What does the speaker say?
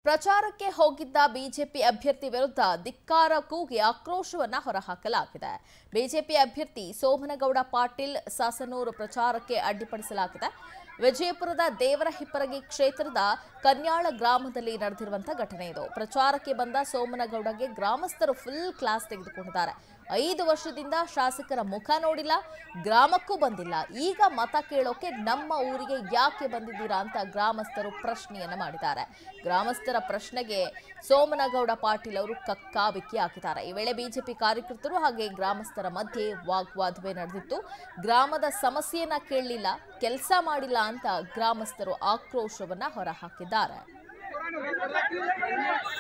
ಪ್ರಚಾರಕ್ಕೆ ಹೋಗಿದ್ದ ಬಿಜೆಪಿ ಅಭ್ಯರ್ಥಿ ವಿರುದ್ಧ ಧಿಕ್ಕಾರ ಕೂಗಿ ಆಕ್ರೋಶವನ್ನ ಹೊರಹಾಕಲಾಗಿದೆ ಬಿಜೆಪಿ ಅಭ್ಯರ್ಥಿ ಸೋಮನಗೌಡ ಪಾಟೀಲ್ ಸಾಸನೂರು ಪ್ರಚಾರಕ್ಕೆ ಅಡ್ಡಿಪಡಿಸಲಾಗಿದೆ ವಿಜಯಪುರದ ದೇವರ ಹಿಪ್ಪರಗಿ ಕ್ಷೇತ್ರದ ಕನ್ಯಾಳ ಗ್ರಾಮದಲ್ಲಿ ನಡೆದಿರುವಂತಹ ಘಟನೆ ಇದು ಪ್ರಚಾರಕ್ಕೆ ಬಂದ ಸೋಮನಗೌಡಗೆ ಗ್ರಾಮಸ್ಥರು ಫುಲ್ ಕ್ಲಾಸ್ ತೆಗೆದುಕೊಂಡಿದ್ದಾರೆ ಐದು ವರ್ಷದಿಂದ ಶಾಸಕರ ಮುಖ ನೋಡಿಲ್ಲ ಗ್ರಾಮಕ್ಕೂ ಬಂದಿಲ್ಲ ಈಗ ಮತ ಕೇಳೋಕೆ ನಮ್ಮ ಊರಿಗೆ ಯಾಕೆ ಬಂದಿದ್ದೀರಾ ಅಂತ ಗ್ರಾಮಸ್ಥರು ಪ್ರಶ್ನೆಯನ್ನ ಮಾಡಿದ್ದಾರೆ ಗ್ರಾಮಸ್ಥರ ಪ್ರಶ್ನೆಗೆ ಸೋಮನಗೌಡ ಪಾಟೀಲ್ ಅವರು ಕಕ್ಕಾಬಿಕ್ಕಿ ಹಾಕಿದ್ದಾರೆ ಈ ವೇಳೆ ಬಿಜೆಪಿ ಕಾರ್ಯಕರ್ತರು ಹಾಗೆ ಗ್ರಾಮಸ್ಥರ ಮಧ್ಯೆ ವಾಗ್ವಾದವೇ ನಡೆದಿತ್ತು ಗ್ರಾಮದ ಸಮಸ್ಯೆಯನ್ನ ಕೇಳಲಿಲ್ಲ ಕೆಲಸ ಮಾಡಿಲ್ಲ ಅಂತ ಗ್ರಾಮಸ್ಥರು ಆಕ್ರೋಶವನ್ನ ಹೊರಹಾಕಿದ್ದಾರೆ